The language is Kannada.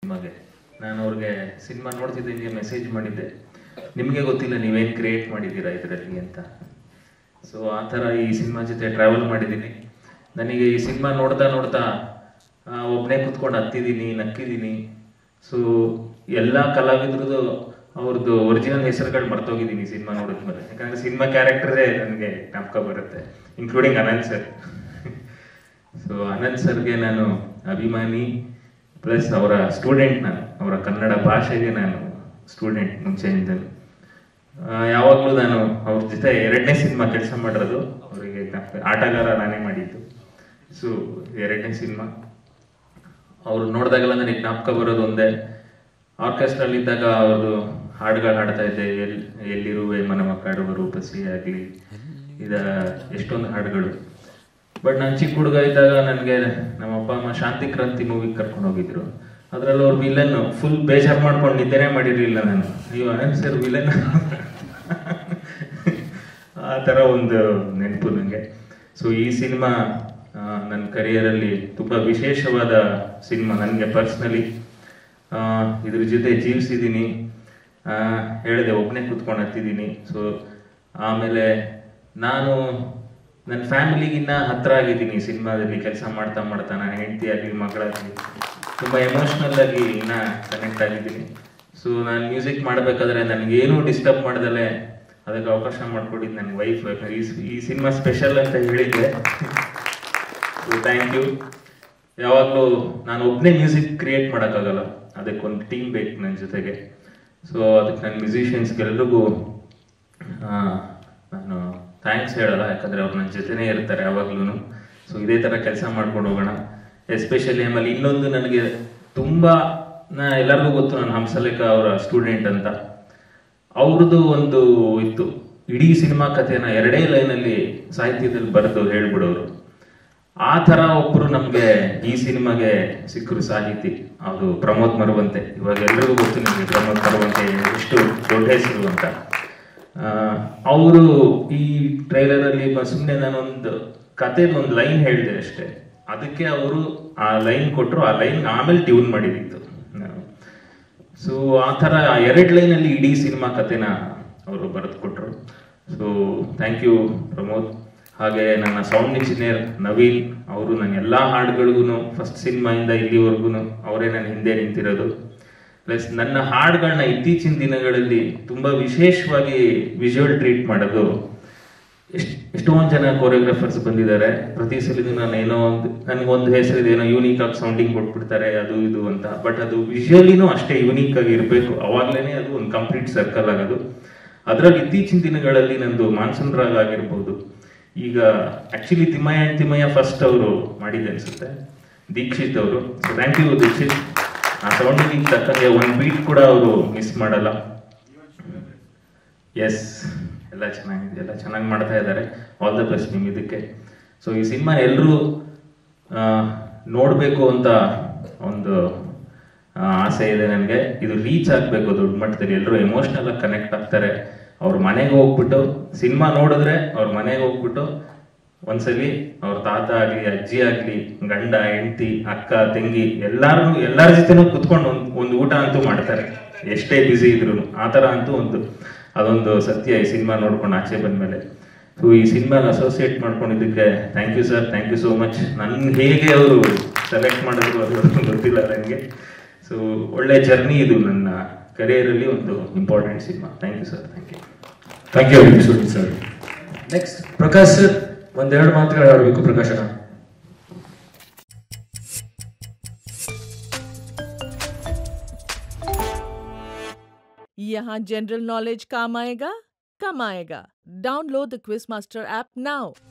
ಸಿನಿಮಾಗೆ ನಾನು ಅವ್ರಿಗೆ ಸಿನಿಮಾ ನೋಡ್ತಿದ್ದಂಗೆ ಮೆಸೇಜ್ ಮಾಡಿದ್ದೆ ನಿಮಗೆ ಗೊತ್ತಿಲ್ಲ ನೀವೇನು ಕ್ರಿಯೇಟ್ ಮಾಡಿದ್ದೀರಾ ಇದರಲ್ಲಿ ಅಂತ ಸೊ ಆ ಥರ ಈ ಸಿನಿಮಾ ಜೊತೆ ಟ್ರಾವೆಲ್ ಮಾಡಿದ್ದೀನಿ ನನಗೆ ಈ ಸಿನಿಮಾ ನೋಡ್ತಾ ನೋಡ್ತಾ ಒಬ್ಬನೇ ಕುತ್ಕೊಂಡು ಹತ್ತಿದ್ದೀನಿ ನಕ್ಕಿದ್ದೀನಿ ಸೊ ಎಲ್ಲ ಕಲಾವಿದ್ರದ್ದು ಅವ್ರದ್ದು ಒರಿಜಿನಲ್ ಹೆಸರುಗಳು ಮರ್ತೋಗಿದ್ದೀನಿ ಸಿನಿಮಾ ನೋಡಿದ್ಮೇಲೆ ಯಾಕಂದ್ರೆ ಸಿನಿಮಾ ಕ್ಯಾರೆಕ್ಟರೇ ನನಗೆ ಜ್ಞಾಪಕ ಬರುತ್ತೆ including Anant sir so Anant ಸರ್ಗೆ ನಾನು ಅಭಿಮಾನಿ ಪ್ಲಸ್ ಅವರ ಸ್ಟೂಡೆಂಟ್ ನಾನು ಅವರ ಕನ್ನಡ ಭಾಷೆಗೆ ನಾನು ಸ್ಟೂಡೆಂಟ್ ಮುಂಚೆಯಿಂದಲೂ ಯಾವಾಗಲೂ ನಾನು ಅವ್ರ ಜೊತೆ ಎರಡನೇ ಸಿನಿಮಾ ಕೆಲಸ ಮಾಡಿರೋದು ಅವರಿಗೆ ಜ್ಞಾಪಕ ಆಟಗಾರ ನಾನೇ ಮಾಡಿದ್ದು ಸೊ ಎರಡನೇ ಸಿನಿಮಾ ಅವ್ರು ನೋಡಿದಾಗೆಲ್ಲ ನನಗೆ ಜ್ಞಾಪಕ ಬರೋದು ಒಂದೇ ಆರ್ಕೆಸ್ಟ್ರಲ್ಲಿ ಇದ್ದಾಗ ಅವ್ರದ್ದು ಹಾಡುಗಳು ಹಾಡ್ತಾ ಇದ್ದೆ ಎಲ್ ಎಲ್ಲಿರುವೆ ಮನ ಮಕ್ಕಳುವ ರೂಪಸಿ ಆಗಲಿ ಇದ ಎಷ್ಟೊಂದು ಹಾಡುಗಳು ಬಟ್ ನಾನು ಚಿಕ್ಕ ಹುಡುಗ ಇದ್ದಾಗ ನನಗೆ ನಮ್ಮ ಅಪ್ಪ ಅಮ್ಮ ಶಾಂತಿ ಕ್ರಾಂತಿ ಮೂವಿಗೆ ಕರ್ಕೊಂಡು ಹೋಗಿದ್ರು ಅದ್ರಲ್ಲಿ ಅವ್ರು ವಿಲನ್ ಫುಲ್ ಬೇಜಾರು ಮಾಡ್ಕೊಂಡು ನಿದ್ದೆನೇ ಮಾಡಿರಲಿಲ್ಲ ನಾನು ಅಯ್ಯೋ ಅನಂತ್ ಸರ್ ವಿಲನ್ ಆ ಥರ ಒಂದು ನೆನಪು ನನಗೆ ಸೊ ಈ ಸಿನಿಮಾ ನನ್ನ ಕರಿಯರಲ್ಲಿ ತುಂಬ ವಿಶೇಷವಾದ ಸಿನಿಮಾ ನನಗೆ ಪರ್ಸ್ನಲಿ ಇದ್ರ ಜೊತೆ ಜೀವಿಸಿದ್ದೀನಿ ಹೇಳಿದೆ ಒಬ್ಬನೇ ಕೂತ್ಕೊಂಡು ಹತ್ತಿದ್ದೀನಿ ಸೊ ಆಮೇಲೆ ನಾನು ನನ್ನ ಫ್ಯಾಮಿಲಿಗಿನ್ನ ಹತ್ರ ಆಗಿದ್ದೀನಿ ಸಿನಿಮಾದಲ್ಲಿ ಕೆಲಸ ಮಾಡ್ತಾ ಮಾಡ್ತಾ ನಾನು ಹೆಂಡತಿ ಆಗಲಿ ಮಗಳಾಗಲಿ ತುಂಬ ಎಮೋಷ್ನಲ್ ಆಗಿ ಇನ್ನ ಕನೆಕ್ಟ್ ಆಗಿದ್ದೀನಿ ಸೊ ನಾನು ಮ್ಯೂಸಿಕ್ ಮಾಡಬೇಕಾದ್ರೆ ನನಗೇನು ಡಿಸ್ಟರ್ಬ್ ಮಾಡ್ದಲೆ ಅದಕ್ಕೆ ಅವಕಾಶ ಮಾಡ್ಕೊಟ್ಟಿದ್ದು ನನ್ನ ವೈಫ್ ಈ ಈ ಸಿನಿಮಾ ಸ್ಪೆಷಲ್ ಅಂತ ಹೇಳಿದ್ದೆ ಥ್ಯಾಂಕ್ ಯು ಯಾವಾಗಲೂ ನಾನು ಒಬ್ಬನೇ ಮ್ಯೂಸಿಕ್ ಕ್ರಿಯೇಟ್ ಮಾಡೋಕ್ಕಾಗಲ್ಲ ಅದಕ್ಕೊಂದು ಟೀಮ್ ಬೇಕು ನನ್ನ ಜೊತೆಗೆ ಸೊ ಅದಕ್ಕೆ ನನ್ನ ಮ್ಯೂಸಿಷಿಯನ್ಸ್ಗೆಲ್ರಿಗೂ ನಾನು ಥ್ಯಾಂಕ್ಸ್ ಹೇಳಲ್ಲ ಯಾಕಂದರೆ ಅವ್ರು ನನ್ನ ಜೊತೆನೇ ಇರ್ತಾರೆ ಯಾವಾಗ್ಲೂ ಸೊ ಇದೇ ಥರ ಕೆಲಸ ಮಾಡ್ಕೊಂಡು ಹೋಗೋಣ ಎಸ್ಪೆಷಲಿ ಆಮೇಲೆ ಇನ್ನೊಂದು ನನಗೆ ತುಂಬ ನಾ ಎಲ್ಲರಿಗೂ ಗೊತ್ತು ನಾನು ಹಂಸಲೇಖ ಅವರ ಸ್ಟೂಡೆಂಟ್ ಅಂತ ಅವ್ರದ್ದು ಒಂದು ಇತ್ತು ಇಡೀ ಸಿನಿಮಾ ಕಥೆನ ಎರಡೇ ಲೈನಲ್ಲಿ ಸಾಹಿತ್ಯದಲ್ಲಿ ಬರೆದು ಹೇಳ್ಬಿಡೋರು ಆ ಥರ ಒಬ್ಬರು ನಮಗೆ ಈ ಸಿನಿಮಾಗೆ ಸಿಕ್ಕರು ಸಾಹಿತಿ ಅದು ಪ್ರಮೋದ್ ಮರುವಂತೆ ಇವಾಗ ಎಲ್ರಿಗೂ ಗೊತ್ತು ನಿಮಗೆ ಪ್ರಮೋದ್ ಮರುವಂತೆ ಎಷ್ಟು ದೊಡ್ಡ ಹೆಸರು ಅಂತ ಅವರು ಈ ಟ್ರೈಲರಲ್ಲಿ ಸುಮ್ಮನೆ ನಾನೊಂದು ಕಥೆದ ಒಂದು ಲೈನ್ ಹೇಳಿದೆ ಅಷ್ಟೇ ಅದಕ್ಕೆ ಅವರು ಆ ಲೈನ್ ಕೊಟ್ಟರು ಆ ಲೈನ್ ಆಮೇಲೆ ಟ್ಯೂನ್ ಮಾಡಿದಿತ್ತು ಸೊ ಆ ಥರ ಎರಡು ಲೈನಲ್ಲಿ ಇಡೀ ಸಿನಿಮಾ ಕಥೆನ ಅವರು ಬರೆದು ಕೊಟ್ಟರು ಸೊ ಥ್ಯಾಂಕ್ ಯು ಪ್ರಮೋದ್ ಹಾಗೆ ನನ್ನ ಸೌಂಡ್ ಇಂಜಿನಿಯರ್ ನವೀನ್ ಅವರು ನನ್ನ ಎಲ್ಲ ಹಾಡುಗಳಿಗೂ ಫಸ್ಟ್ ಸಿನಿಮಾಯಿಂದ ಇಲ್ಲಿವರೆಗೂ ಅವರೇ ನನ್ನ ಹಿಂದೆ ನಿಂತಿರೋದು ಪ್ಲಸ್ ನನ್ನ ಹಾಡುಗಳನ್ನ ಇತ್ತೀಚಿನ ದಿನಗಳಲ್ಲಿ ತುಂಬ ವಿಶೇಷವಾಗಿ ವಿಜುವಲ್ ಟ್ರೀಟ್ ಮಾಡೋದು ಎಷ್ಟ್ ಎಷ್ಟೊಂದು ಜನ ಕೊರಿಯೋಗ್ರಾಫರ್ಸ್ ಬಂದಿದ್ದಾರೆ ಪ್ರತಿ ಸಲಿನೂ ನಾನು ಏನೋ ಒಂದು ನನಗೊಂದು ಹೆಸರಿದೆ ಏನೋ ಯೂನಿಕ್ ಆಗಿ ಸೌಂಡಿಂಗ್ ಕೊಟ್ಬಿಡ್ತಾರೆ ಅದು ಇದು ಅಂತ ಬಟ್ ಅದು ವಿಜುವಲಿನೂ ಅಷ್ಟೇ ಯೂನಿಕ್ ಆಗಿ ಇರಬೇಕು ಅವಾಗಲೇ ಅದು ಒಂದು ಕಂಪ್ಲೀಟ್ ಸರ್ಕಲ್ ಆಗೋದು ಅದರಲ್ಲಿ ಇತ್ತೀಚಿನ ದಿನಗಳಲ್ಲಿ ನಂದು ಮಾನ್ಸೂನ್ ರಾಗ ಆಗಿರ್ಬೋದು ಈಗ actually Thimmaiah and Thimmaiah first ಅವರು ಮಾಡಿದೆ ಅನ್ಸುತ್ತೆ ದೀಕ್ಷಿತ್ ಅವರು ಸೊ ಥ್ಯಾಂಕ್ ಯು ದೀಕ್ಷಿತ್ ಆ ಸೌಂಡಿಂಗ್ ತಕ್ಕಂಗೆ ಒಂದು ಬೀಟ್ ಕೂಡ ಅವರು ಮಿಸ್ ಮಾಡಲ್ಲ ಎಸ್ ಎಲ್ಲ ಚೆನ್ನಾಗಿದೆ ಎಲ್ಲ ಚೆನ್ನಾಗಿ ಮಾಡ್ತಾ ಇದ್ದಾರೆ ಆಲ್ ದ ಬೆಸ್ಟ್ ನಿಮ್ ಇದಕ್ಕೆ ಸೊ ಈ ಸಿನಿಮಾ ಎಲ್ಲರೂ ನೋಡಬೇಕು ಅಂತ ಒಂದು ಆಸೆ ಇದೆ ನನಗೆ ಇದು ರೀಚ್ ಆಗಬೇಕು ದೊಡ್ಡ ಮಟ್ಟದಲ್ಲಿ ಎಲ್ಲರೂ ಎಮೋಷ್ನಲ್ ಆಗಿ ಕನೆಕ್ಟ್ ಆಗ್ತಾರೆ ಅವ್ರ ಮನೆಗೆ ಹೋಗ್ಬಿಟ್ಟು ಸಿನಿಮಾ ನೋಡಿದ್ರೆ ಅವ್ರ ಮನೆಗೆ ಹೋಗ್ಬಿಟ್ಟು ಒಂದ್ಸಲಿ ಅವ್ರ ತಾತ ಆಗ್ಲಿ ಅಜ್ಜಿ ಆಗ್ಲಿ ಗಂಡ ಹೆಂಡತಿ ಅಕ್ಕ ತಂಗಿ ಎಲ್ಲಾರು ಎಲ್ಲಾರ ಜೊತೆನೂ ಕುತ್ಕೊಂಡು ಒಂದ್ ಒಂದು ಊಟ ಅಂತೂ ಮಾಡ್ತಾರೆ ಎಷ್ಟೇ ಬ್ಯುಸಿ ಇದ್ರು ಆ ಥರ ಅಂತೂ ಒಂದು ಅದೊಂದು ಸತ್ಯ ಈ ಸಿನಿಮಾ ನೋಡ್ಕೊಂಡು ಆಚೆ ಬಂದ್ಮೇಲೆ ಸೊ ಈ ಸಿನಿಮಾನ ಅಸೋಸಿಯೇಟ್ ಮಾಡ್ಕೊಂಡಿದ್ದಕ್ಕೆ thank you sir thank you so much ನನ್ನ ಹೇಗೆ ಅವರು ಸೆಲೆಕ್ಟ್ ಮಾಡಿದ್ರು ಅದು ಗೊತ್ತಿಲ್ಲ ನನಗೆ ಸೊ ಒಳ್ಳೆ ಜರ್ನಿ ಇದು ನನ್ನ ಕರಿಯರಲ್ಲಿ ಒಂದು important cinema thank you sir thank you thank you Sunil sir next Prakash sir ಒಂದೆರಡು ಮಾತುಗಳು ಆಡಬೇಕು ಪ್ರಕಾಶನ यहाँ जनरल नॉलेज काम आएगा कम आएगा download the quiz master app now